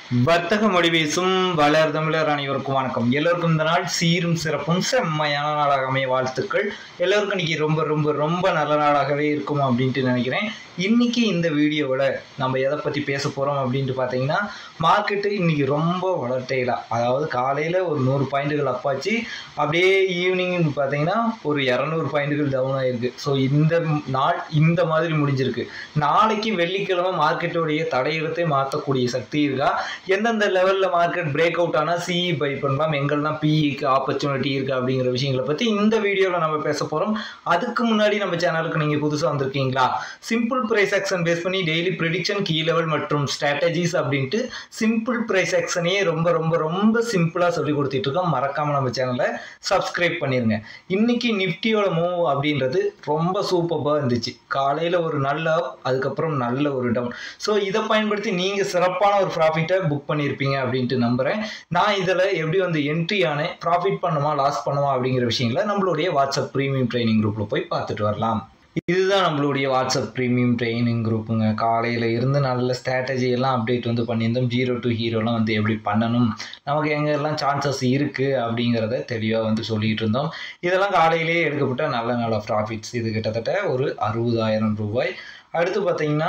வர்த்தக மொழி பேசும் வளர் தமிழர் அனைவருக்கும் வணக்கம் எல்லோருக்கும் இந்த நாள் சீரும் சிறப்பும் செம்மையான நாளாக அமைய வாழ்த்துக்கள் எல்லோருக்கும் இன்னைக்கு ரொம்ப ரொம்ப ரொம்ப நல்ல நாளாகவே இருக்கும் அப்படின்ட்டு நினைக்கிறேன் இன்னைக்கு இந்த வீடியோவில் நம்ம எதை பற்றி பேச போகிறோம் அப்படின்ட்டு பார்த்தீங்கன்னா மார்க்கெட்டு இன்னைக்கு ரொம்ப வளர்ட்டையிலா அதாவது காலையில் ஒரு நூறு பாயிண்ட்டுகள் அப்பாச்சு அப்படியே ஈவினிங் பார்த்தீங்கன்னா ஒரு இரநூறு பாயிண்ட்டுகள் டவுன் ஆயிருக்கு ஸோ இந்த நாள் இந்த மாதிரி முடிஞ்சிருக்கு நாளைக்கு வெள்ளிக்கிழமை மார்க்கெட்டுடைய தடையிடத்தை மாற்றக்கூடிய சக்தி இருக்கா எந்தெந்த லெவலில் மார்க்கெட் பிரேக் அவுட் ஆனால் சிஇ பை பண்ணலாம் எங்கெல்லாம் பிஇக்கு ஆப்பர்ச்சுனிட்டி இருக்குது அப்படிங்கிற விஷயங்களை பற்றி இந்த வீடியோவில் நம்ம பேச போகிறோம் அதுக்கு முன்னாடி நம்ம சேனலுக்கு நீங்கள் புதுசாக வந்திருக்கீங்களா சிம்பிள் ப்ரைஸ் ஆக்ஷன் பேஸ் பண்ணி டெய்லி ப்ரிடிக்ஷன் கீ லெவல் மற்றும் ஸ்ட்ராட்டஜிஸ் அப்படின்ட்டு சிம்பிள் ப்ரைஸ் ஆக்ஷனையே ரொம்ப ரொம்ப ரொம்ப சிம்பிளாக சொல்லி கொடுத்துட்டு இருக்கோம் மறக்காமல் நம்ம சேனலை சப்ஸ்கிரைப் பண்ணிடுங்க இன்னைக்கு நிஃப்டியோட மூவ் அப்படின்றது ரொம்ப சூப்பராக இருந்துச்சு காலையில் ஒரு நல்ல up, அதுக்கப்புறம் நல்ல ஒரு டவுன் ஸோ இதை பயன்படுத்தி நீங்கள் சிறப்பான ஒரு ப்ராஃபிட்டை புக் பண்ணியிருப்பீங்க அப்படின்ட்டு நம்புகிறேன் நான் இதில் எப்படி வந்து என்ட்ரி ஆனேன் ப்ராஃபிட் பண்ணுமா லாஸ் பண்ணுமா அப்படிங்கிற விஷயங்களை நம்மளுடைய வாட்ஸ்அப் ப்ரீமியம் ட்ரைனிங் குரூப்பில் போய் பார்த்துட்டு வரலாம் இதுதான் நம்மளுடைய வாட்ஸ்அப் ப்ரீமியம் ட்ரைனிங் குரூப்புங்க காலையில் இருந்து நல்ல ஸ்ட்ராட்டஜி எல்லாம் அப்டேட் வந்து பண்ணியிருந்தோம் ஜீரோ டு ஹீரோலாம் வந்து எப்படி பண்ணணும் நமக்கு எங்கெல்லாம் சான்சஸ் இருக்குது அப்படிங்கிறத தெளிவாக வந்து சொல்லிகிட்டு இருந்தோம் இதெல்லாம் காலையிலேயே எடுக்கப்பட்ட நல்ல நல்ல ப்ராஃபிட்ஸ் இது கிட்டத்தட்ட ஒரு அறுபதாயிரம் ரூபாய் அடுத்து பார்த்தீங்கன்னா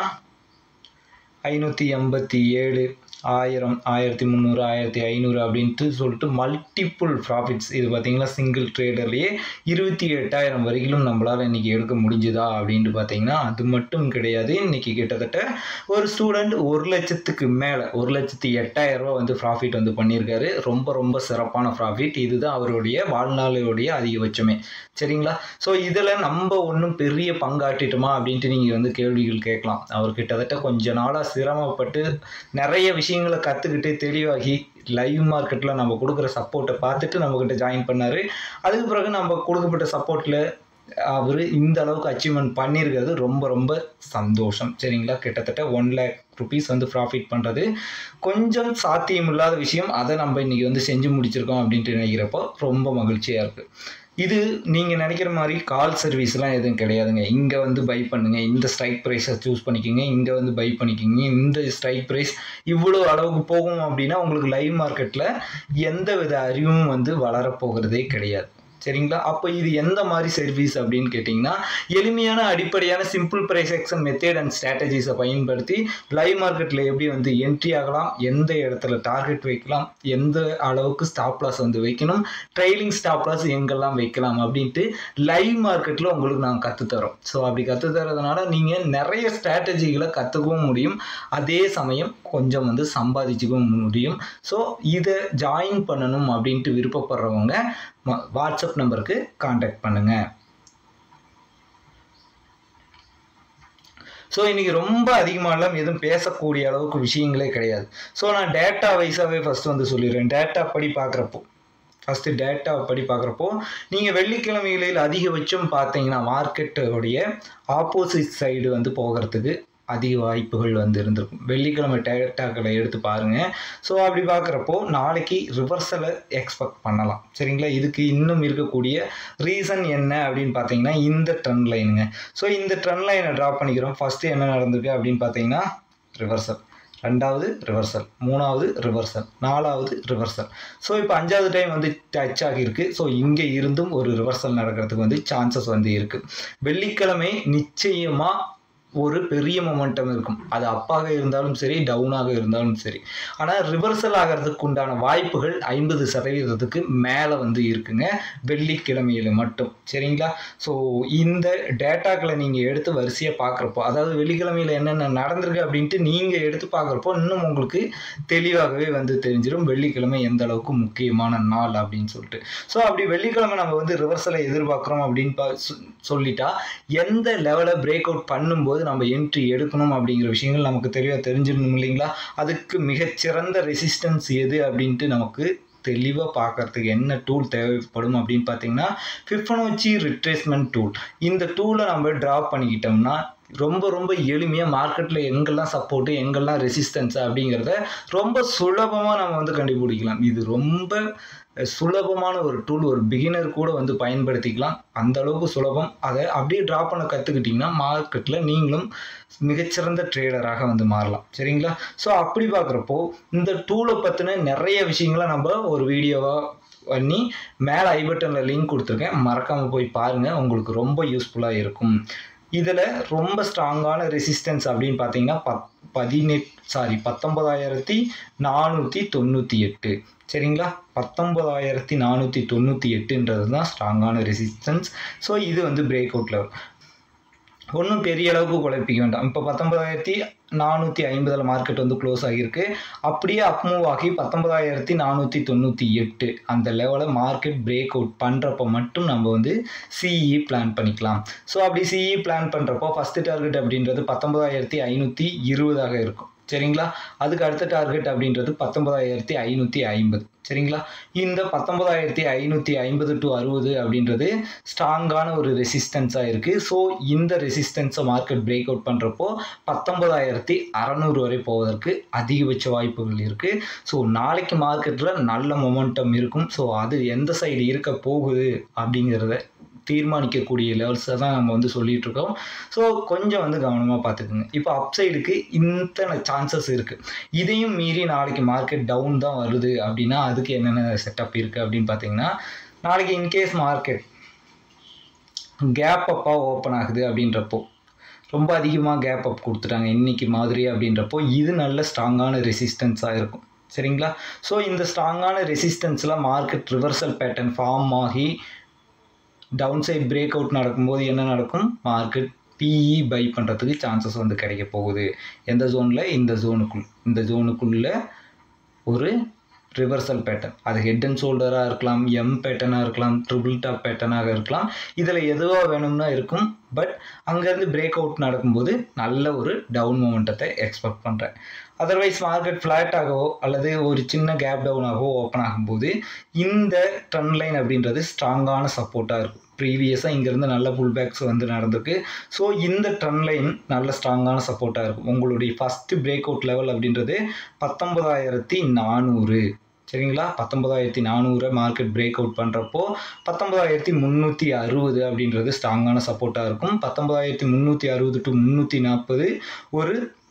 ஐநூற்றி எண்பத்தி ஏழு ஆயிரம் ஆயிரத்தி முந்நூறு ஆயிரத்தி ஐநூறு அப்படின்ட்டு சொல்லிட்டு மல்டிப்புள் ப்ராஃபிட்ஸ் இது பார்த்தீங்கன்னா சிங்கிள் ட்ரேடர்லேயே இருபத்தி எட்டாயிரம் வரைக்கும் நம்மளால் இன்றைக்கி எடுக்க முடிஞ்சுதா அப்படின்ட்டு பார்த்தீங்கன்னா அது மட்டும் கிடையாது இன்றைக்கி கிட்டத்தட்ட ஒரு ஸ்டூடெண்ட் ஒரு லட்சத்துக்கு மேலே ஒரு லட்சத்தி எட்டாயிரம் ரூபா வந்து ப்ராஃபிட் வந்து பண்ணியிருக்காரு ரொம்ப ரொம்ப சிறப்பான ப்ராஃபிட் இதுதான் அவருடைய வாழ்நாளுடைய அதிகபட்சமே சரிங்களா ஸோ இதில் நம்ம ஒன்றும் பெரிய பங்காற்றிட்டோமா அப்படின்ட்டு நீங்கள் வந்து கேள்விகள் கேட்கலாம் அவர் கிட்டத்தட்ட கொஞ்ச நாளாக சிரமப்பட்டு நிறைய விஷயங்களை கற்றுக்கிட்டு தெளிவாகி லைவ் மார்க்கெட்டில் நம்ம கொடுக்குற சப்போர்ட்டை பார்த்துட்டு நம்மக்கிட்ட ஜாயின் பண்ணார் அதுக்கு பிறகு நம்ம கொடுக்கப்பட்ட சப்போர்ட்டில் அவர் இந்த அளவுக்கு அச்சீவ்மெண்ட் பண்ணியிருக்கிறது ரொம்ப ரொம்ப சந்தோஷம் சரிங்களா கிட்டத்தட்ட ஒன் லேக் ருபீஸ் வந்து ப்ராஃபிட் பண்ணுறது கொஞ்சம் சாத்தியம் இல்லாத விஷயம் அதை நம்ம இன்றைக்கி வந்து செஞ்சு முடிச்சிருக்கோம் அப்படின்ட்டு நினைக்கிறப்போ ரொம்ப மகிழ்ச்சியாக இருக்குது இது நீங்கள் நினைக்கிற மாதிரி கால் சர்வீஸ்லாம் எதுவும் கிடையாதுங்க இங்கே வந்து பை பண்ணுங்கள் இந்த ஸ்ட்ரைக் ப்ரைஸை சூஸ் பண்ணிக்கோங்க இங்கே வந்து பை பண்ணிக்கோங்க இந்த ஸ்ட்ரைக் ப்ரைஸ் இவ்வளோ அளவுக்கு போகும் அப்படின்னா உங்களுக்கு லைவ் மார்க்கெட்டில் எந்த வித அறிவும் வந்து வளரப்போகிறதே கிடையாது சரிங்களா அப்போ இது எந்த மாதிரி சர்வீஸ் அப்படின்னு கேட்டிங்கன்னா எளிமையான அடிப்படையான simple price action method and ஸ்ட்ராட்டஜிஸை பயன்படுத்தி லைவ் மார்க்கெட்டில் எப்படி வந்து என்ட்ரி ஆகலாம் எந்த இடத்துல டார்கெட் வைக்கலாம் எந்த அளவுக்கு ஸ்டாப் லாஸ் வந்து வைக்கணும் ட்ரைலிங் ஸ்டாப் லாஸ் எங்கெல்லாம் வைக்கலாம் அப்படின்ட்டு லைவ் மார்க்கெட்டில் உங்களுக்கு நாங்கள் கற்றுத்தரோம் ஸோ அப்படி கற்றுத்தரதுனால நீங்கள் நிறைய ஸ்ட்ராட்டஜிகளை கற்றுக்கவும் முடியும் அதே சமயம் கொஞ்சம் வந்து சம்பாதிச்சுக்கவும் முடியும் ஸோ இதை ஜாயின் பண்ணணும் அப்படின்ட்டு விருப்பப்படுறவங்க வாட்ஸ்அப் நம்பருக்கு காண்டாக்ட் பண்ணுங்கள் ஸோ இன்றைக்கி ரொம்ப அதிகமாகலாம் எதுவும் பேசக்கூடிய அளவுக்கு விஷயங்களே கிடையாது ஸோ நான் டேட்டா வைஸாகவே ஃபஸ்ட்டு வந்து சொல்லிடுறேன் டேட்டா படி பார்க்குறப்போ ஃபஸ்ட்டு டேட்டா படி பார்க்குறப்போ நீங்கள் வெள்ளிக்கிழமைகளில் அதிகபட்சம் பார்த்தீங்கன்னா மார்க்கெட்டோடைய ஆப்போசிட் சைடு வந்து போகிறதுக்கு அதிக வாய்ப்புகள் வந்து இருந்திருக்கும் வெள்ளிக்கிழமை டேட்டாக்களை எடுத்து பாருங்கள் ஸோ அப்படி பார்க்குறப்போ நாளைக்கு ரிவர்சலை எக்ஸ்பெக்ட் பண்ணலாம் சரிங்களா இதுக்கு இன்னும் இருக்கக்கூடிய ரீசன் என்ன அப்படின்னு பார்த்தீங்கன்னா இந்த ட்ரெண்ட் லைனுங்க ஸோ இந்த ட்ரெண்ட் லைனை ட்ரா பண்ணிக்கிறோம் ஃபஸ்ட்டு என்ன நடந்திருக்கு அப்படின்னு பார்த்தீங்கன்னா ரிவர்சல் ரெண்டாவது ரிவர்சல் மூணாவது ரிவர்சல் நாலாவது ரிவர்சல் ஸோ இப்போ அஞ்சாவது டைம் வந்து டச் ஆகியிருக்கு ஸோ இங்கே இருந்தும் ஒரு ரிவர்சல் நடக்கிறதுக்கு வந்து சான்சஸ் வந்து இருக்குது வெள்ளிக்கிழமை நிச்சயமாக ஒரு பெரிய மொமெண்டம் இருக்கும் அது அப்பாக இருந்தாலும் சரி டவுனாக இருந்தாலும் சரி ஆனால் ரிவர்சல் ஆகிறதுக்கு உண்டான வாய்ப்புகள் ஐம்பது சதவீதத்துக்கு மேலே வந்து இருக்குங்க வெள்ளிக்கிழமையில் மட்டும் சரிங்களா ஸோ இந்த டேட்டாக்களை நீங்கள் எடுத்து வரிசையாக பார்க்குறப்போ அதாவது வெள்ளிக்கிழமையில் என்னென்ன நடந்திருக்கு அப்படின்ட்டு நீங்கள் எடுத்து பார்க்குறப்போ இன்னும் உங்களுக்கு தெளிவாகவே வந்து தெரிஞ்சிடும் வெள்ளிக்கிழமை எந்த அளவுக்கு முக்கியமான நாள் அப்படின்னு சொல்லிட்டு ஸோ அப்படி வெள்ளிக்கிழமை நம்ம வந்து ரிவர்சலை எதிர்பார்க்குறோம் அப்படின்னு பா சொல்லிட்டா எந்த லெவலை பிரேக் அவுட் பண்ணும்போது நம்ம என்ட்ரி எடுக்கணும் அப்படிங்கிற விஷயங்கள் நமக்கு தெளிவாக தெரிஞ்சிடணும் இல்லைங்களா அதுக்கு மிகச்சிறந்த ரெசிஸ்டன்ஸ் எது அப்படின்ட்டு நமக்கு தெளிவாக பார்க்கறதுக்கு என்ன டூல் தேவைப்படும் அப்படின்னு பார்த்தீங்கன்னா ஃபிஃபனோச்சி ரிட்ரேஸ்மெண்ட் டூல் இந்த டூலை நம்ம ட்ரா பண்ணிக்கிட்டோம்னா ரொம்ப ரொம்ப எளிமையாக மார்க்கெட்டில் எங்கெல்லாம் சப்போர்ட்டு எங்கெல்லாம் ரெசிஸ்டன்ஸ் அப்படிங்கிறத ரொம்ப சுலபமாக நம்ம வந்து கண்டுபிடிக்கலாம் இது ரொம்ப சுலபமான ஒரு டூல் ஒரு பிகினர் கூட வந்து பயன்படுத்திக்கலாம் அந்த அளவுக்கு சுலபம் அதை அப்படியே ட்ரா பண்ண கற்றுக்கிட்டிங்கன்னா மார்க்கெட்டில் நீங்களும் மிகச்சிறந்த ட்ரேடராக வந்து மாறலாம் சரிங்களா ஸோ அப்படி பார்க்குறப்போ இந்த டூலை பற்றின நிறைய விஷயங்களை நம்ம ஒரு வீடியோவாக பண்ணி மேலே ஐ பட்டனில் லிங்க் கொடுத்துருக்கேன் மறக்காமல் போய் பாருங்கள் உங்களுக்கு ரொம்ப யூஸ்ஃபுல்லாக இருக்கும் இதில் ரொம்ப ஸ்ட்ராங்கான ரெசிஸ்டன்ஸ் அப்படின்னு பார்த்தீங்கன்னா பத் பதினெட் சாரி பத்தொன்பதாயிரத்தி நானூற்றி தொண்ணூற்றி எட்டு சரிங்களா பத்தொன்பதாயிரத்தி நானூற்றி தொண்ணூற்றி எட்டுன்றது தான் ஸ்ட்ராங்கான ரெசிஸ்டன்ஸ் ஸோ இது வந்து பிரேக் அவுட் லெவல் ஒன்றும் பெரிய அளவுக்கு குழப்பிக்க வேண்டாம் இப்போ பத்தொன்பதாயிரத்தி நானூற்றி ஐம்பதில் மார்க்கெட் வந்து க்ளோஸ் ஆகியிருக்கு அப்படியே அப் மூவ் ஆகி பத்தொன்பதாயிரத்தி நானூற்றி தொண்ணூற்றி எட்டு அந்த லெவலை மார்க்கெட் பிரேக் அவுட் பண்ணுறப்போ மட்டும் நம்ம வந்து சிஇ பிளான் பண்ணிக்கலாம் ஸோ அப்படி சிஇ பிளான் பண்ணுறப்போ ஃபஸ்ட்டு டார்கெட் அப்படின்றது பத்தொன்பதாயிரத்தி ஐநூற்றி இருபதாக இருக்கும் சரிங்களா அதுக்கு அடுத்த டார்கெட் அப்படின்றது பத்தொன்பதாயிரத்தி ஐநூற்றி ஐம்பது சரிங்களா இந்த பத்தொன்பதாயிரத்தி ஐநூற்றி ஐம்பது டு அறுபது அப்படின்றது ஸ்ட்ராங்கான ஒரு ரெசிஸ்டன்ஸாக இருக்குது ஸோ இந்த ரெசிஸ்டன்ஸை மார்க்கெட் பிரேக் அவுட் பண்ணுறப்போ பத்தொன்பதாயிரத்தி அறநூறு வரை போவதற்கு அதிகபட்ச வாய்ப்புகள் இருக்குது ஸோ நாளைக்கு மார்க்கெட்டில் நல்ல மொமெண்டம் இருக்கும் ஸோ அது எந்த சைடு இருக்க போகுது அப்படிங்கிறத தீர்மானிக்கக்கூடிய லெவல்ஸை தான் நம்ம வந்து சொல்லிகிட்டு இருக்கோம் ஸோ கொஞ்சம் வந்து கவனமாக பார்த்துக்குங்க இப்போ அப்சைடுக்கு இத்தனை சான்சஸ் இருக்குது இதையும் மீறி நாளைக்கு மார்க்கெட் டவுன் தான் வருது அப்படின்னா அதுக்கு என்னென்ன செட்டப் இருக்குது அப்படின்னு பார்த்தீங்கன்னா நாளைக்கு இன்கேஸ் மார்க்கெட் கேப் அப்பாக ஓப்பன் ஆகுது அப்படின்றப்போ ரொம்ப அதிகமாக கேப் அப் கொடுத்துட்டாங்க இன்னைக்கு மாதிரி அப்படின்றப்போ இது நல்ல ஸ்ட்ராங்கான ரெசிஸ்டன்ஸாக இருக்கும் சரிங்களா ஸோ இந்த ஸ்ட்ராங்கான ரெசிஸ்டன்ஸில் மார்க்கெட் ரிவர்சல் பேட்டர்ன் ஃபார்ம் ஆகி டவுன் சைட் பிரேக் அவுட் நடக்கும்போது என்ன நடக்கும் மார்க்கெட் பிஇ பை பண்ணுறதுக்கு சான்சஸ் வந்து கிடைக்க போகுது எந்த ஜோனில் இந்த ஜோனுக்குள் இந்த ஜோனுக்குள்ள ஒரு ரிவர்சல் பேட்டர்ன் அது ஹெட் அண்ட் ஷோல்டராக இருக்கலாம் எம் பேட்டர்னாக இருக்கலாம் ட்ரிபிள் டாப் பேட்டர்னாக இருக்கலாம் இதில் எதுவாக வேணும்னா இருக்கும் பட் அங்கேருந்து பிரேக் அவுட் நடக்கும்போது நல்ல ஒரு டவுன் மூமெண்ட்டத்தை எக்ஸ்பெக்ட் பண்ணுறேன் அதர்வைஸ் மார்க்கெட் ஃப்ளாட் ஆகவோ அல்லது ஒரு சின்ன கேப் டவுனாகவோ ஓப்பன் ஆகும்போது இந்த ட்ரெண்ட் லைன் அப்படின்றது ஸ்ட்ராங்கான சப்போர்ட்டாக இருக்கும் ப்ரீவியஸாக இங்கேருந்து நல்ல புல் பேக்ஸ் வந்து நடந்திருக்கு ஸோ இந்த ட்ரெண்ட் லைன் நல்ல ஸ்ட்ராங்கான சப்போர்ட்டாக இருக்கும் உங்களுடைய ஃபஸ்ட்டு பிரேக் அவுட் லெவல் அப்படின்றது பத்தொன்பதாயிரத்தி நானூறு சரிங்களா பத்தொன்பதாயிரத்தி நானூறு மார்க்கெட் பிரேக் அவுட் பண்ணுறப்போ பத்தொன்பதாயிரத்தி முந்நூற்றி அறுபது அப்படின்றது ஸ்ட்ராங்கான சப்போர்ட்டாக இருக்கும் பத்தொன்பதாயிரத்தி முந்நூற்றி அறுபது டு முந்நூற்றி நாற்பது ஒரு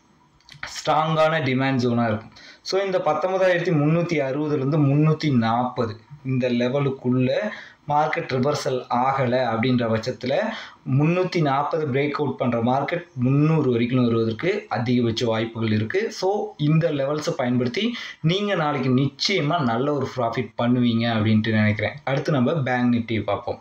ஸ்ட்ராங்கான டிமாண்ட் ஜோனாக இருக்கும் ஸோ இந்த பத்தொன்பதாயிரத்தி முந்நூற்றி அறுபதுலேருந்து முந்நூற்றி நாற்பது இந்த லெவலுக்குள்ளே மார்க்கெட் ரிவர்சல் ஆகலை அப்படின்ற பட்சத்தில் முந்நூற்றி நாற்பது பிரேக் அவுட் பண்ணுற மார்க்கெட் முந்நூறு வரைக்கும் வருவதற்கு அதிகபட்ச வாய்ப்புகள் இருக்குது ஸோ இந்த லெவல்ஸை பயன்படுத்தி நீங்கள் நாளைக்கு நிச்சயமாக நல்ல ஒரு ப்ராஃபிட் பண்ணுவீங்க அப்படின்ட்டு நினைக்கிறேன் அடுத்து நம்ம பேங்க் நிஃப்டி பார்ப்போம்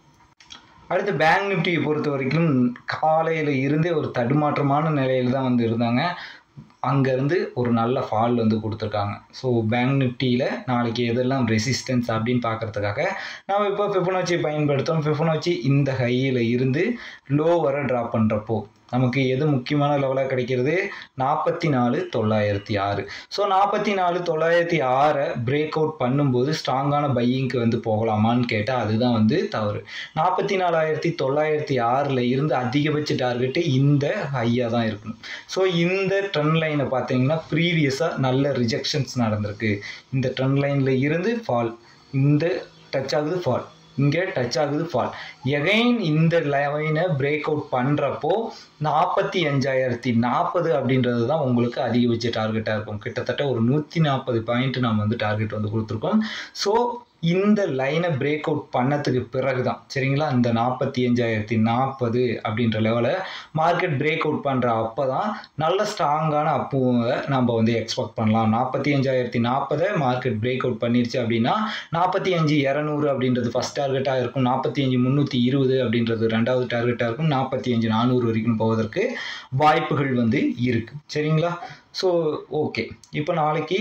அடுத்து பேங்க் நிஃப்டியை பொறுத்த வரைக்கும் காலையில் இருந்தே ஒரு தடுமாற்றமான நிலையில் தான் வந்து இருந்தாங்க அங்கேருந்து ஒரு நல்ல ஃபால் வந்து கொடுத்துருக்காங்க ஸோ பேங்க் நிஃப்டியில் நாளைக்கு எதெல்லாம் ரெசிஸ்டன்ஸ் அப்படின்னு பார்க்குறதுக்காக நம்ம இப்போ ஃபிஃபனோச்சி பயன்படுத்தோம் ஃபிஃபனோச்சி இந்த ஹையில் இருந்து லோ வர ட்ராப் பண்ணுறப்போ நமக்கு எது முக்கியமான லெவலாக கிடைக்கிறது நாற்பத்தி நாலு தொள்ளாயிரத்தி ஆறு ஸோ நாற்பத்தி நாலு தொள்ளாயிரத்தி ஆறை பிரேக் அவுட் பண்ணும்போது ஸ்ட்ராங்கான பையிங்க்கு வந்து போகலாமான்னு கேட்டால் அதுதான் வந்து தவறு நாற்பத்தி நாலாயிரத்தி தொள்ளாயிரத்தி ஆறில் இருந்து அதிகபட்ச டார்கெட்டு இந்த ஹையாக தான் இருக்கணும் ஸோ இந்த ட்ரெண்ட் லைனை பார்த்தீங்கன்னா ப்ரீவியஸாக நல்ல ரிஜெக்ஷன்ஸ் நடந்திருக்கு இந்த ட்ரெண்ட் லைனில் இருந்து ஃபால் இந்த டச் ஆகுது ஃபால் இங்கே டச் ஆகுது ஃபால் எகைன் இந்த லைனை பிரேக் அவுட் பண்ணுறப்போ நாற்பத்தி அஞ்சாயிரத்தி நாற்பது அப்படின்றது தான் உங்களுக்கு அதிகபட்ச டார்கெட்டாக இருக்கும் கிட்டத்தட்ட ஒரு நூற்றி நாற்பது பாயிண்ட் நம்ம வந்து டார்கெட் வந்து கொடுத்துருக்கோம் ஸோ இந்த லைனை பிரேக் அவுட் பண்ணதுக்கு பிறகு தான் சரிங்களா இந்த நாற்பத்தி அஞ்சாயிரத்தி நாற்பது அப்படின்ற லெவலில் மார்க்கெட் பிரேக் அவுட் பண்ணுற அப்போ தான் நல்ல ஸ்ட்ராங்கான அப்புவை நம்ம வந்து எக்ஸ்பெக்ட் பண்ணலாம் நாற்பத்தி அஞ்சாயிரத்தி நாற்பதை மார்க்கெட் பிரேக் அவுட் பண்ணிருச்சு அப்படின்னா நாற்பத்தி அஞ்சு இரநூறு அப்படின்றது ஃபஸ்ட் டார்கெட்டாக இருக்கும் நாற்பத்தி அஞ்சு முந்நூற்றி இருபது அப்படின்றது ரெண்டாவது டார்கெட்டாக இருக்கும் நாற்பத்தி அஞ்சு நானூறு வரைக்கும் போவதற்கு வாய்ப்புகள் வந்து இருக்குது சரிங்களா ஸோ ஓகே இப்போ நாளைக்கு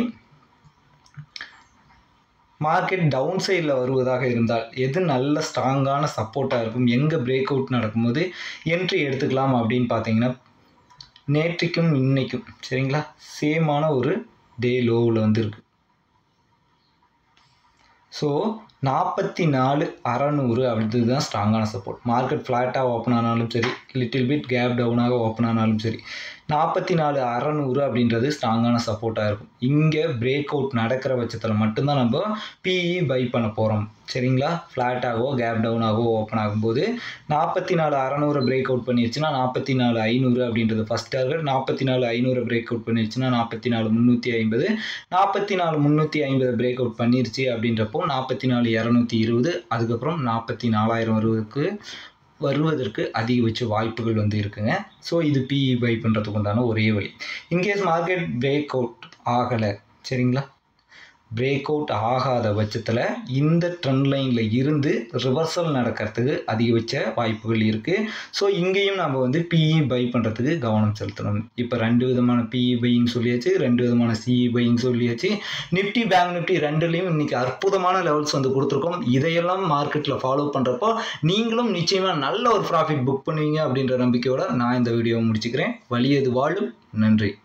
மார்க்கெட் டவுன் சைடில் வருவதாக இருந்தால் எது நல்ல ஸ்ட்ராங்கான சப்போர்ட்டாக இருக்கும் எங்கே பிரேக் அவுட் நடக்கும்போது என்ட்ரி எடுத்துக்கலாம் அப்படின்னு பார்த்தீங்கன்னா நேற்றுக்கும் இன்னைக்கும் சரிங்களா சேமான ஒரு டே லோவில் வந்து இருக்கு ஸோ நாற்பத்தி நாலு அறநூறு அப்படின்றது தான் ஸ்ட்ராங்கான சப்போர்ட் மார்க்கெட் ஃப்ளாட்டாக ஓப்பன் ஆனாலும் சரி லிட்டில் பிட் கேப் டவுனாக ஓப்பன் ஆனாலும் சரி நாற்பத்தி நாலு அறநூறு அப்படின்றது ஸ்ட்ராங்கான சப்போர்ட்டாக இருக்கும் இங்கே பிரேக் அவுட் நடக்கிற பட்சத்தில் மட்டும்தான் நம்ம பிஇ பை பண்ண போகிறோம் சரிங்களா ஃப்ளாட்டாகவோ கேப் டவுனாகவோ ஓப்பன் ஆகும்போது நாற்பத்தி நாலு அறநூறு பிரேக் அவுட் பண்ணிருச்சுன்னா நாற்பத்தி நாலு ஐநூறு அப்படின்றது ஃபஸ்ட் டார்கெட் நாற்பத்தி நாலு ஐநூறு பிரேக் அவுட் பண்ணிருச்சுன்னா நாற்பத்தி நாலு முந்நூற்றி ஐம்பது நாற்பத்தி நாலு முந்நூற்றி ஐம்பது பிரேக் அவுட் பண்ணிருச்சு அப்படின்றப்போ நாற்பத்தி நாலு இரநூத்தி இருபது அதுக்கப்புறம் நாற்பத்தி நாலாயிரம் வருவதற்கு வருவதற்கு அதிகபட்ச வாய்ப்புகள் வந்து இருக்குங்க ஸோ இது பிஇ பை பண்ணுறதுக்கு உண்டான ஒரே வழி இன்கேஸ் மார்க்கெட் பிரேக் அவுட் ஆகலை சரிங்களா பிரேக் அவுட் ஆகாத பட்சத்தில் இந்த ட்ரெண்ட் லைனில் இருந்து ரிவர்சல் நடக்கிறதுக்கு அதிகபட்ச வாய்ப்புகள் இருக்குது ஸோ இங்கேயும் நம்ம வந்து பிஇ பை பண்ணுறதுக்கு கவனம் செலுத்தணும் இப்போ ரெண்டு விதமான பிஇ பையிங் சொல்லியாச்சு ரெண்டு விதமான சிஇ பையிங் சொல்லியாச்சு நிஃப்டி பேங்க் நிஃப்டி ரெண்டுலேயும் இன்றைக்கி அற்புதமான லெவல்ஸ் வந்து கொடுத்துருக்கோம் இதையெல்லாம் மார்க்கெட்டில் ஃபாலோ பண்ணுறப்போ நீங்களும் நிச்சயமாக நல்ல ஒரு ப்ராஃபிட் புக் பண்ணுவீங்க அப்படின்ற நம்பிக்கையோட நான் இந்த வீடியோவை முடிச்சுக்கிறேன் வலியது வாழும் நன்றி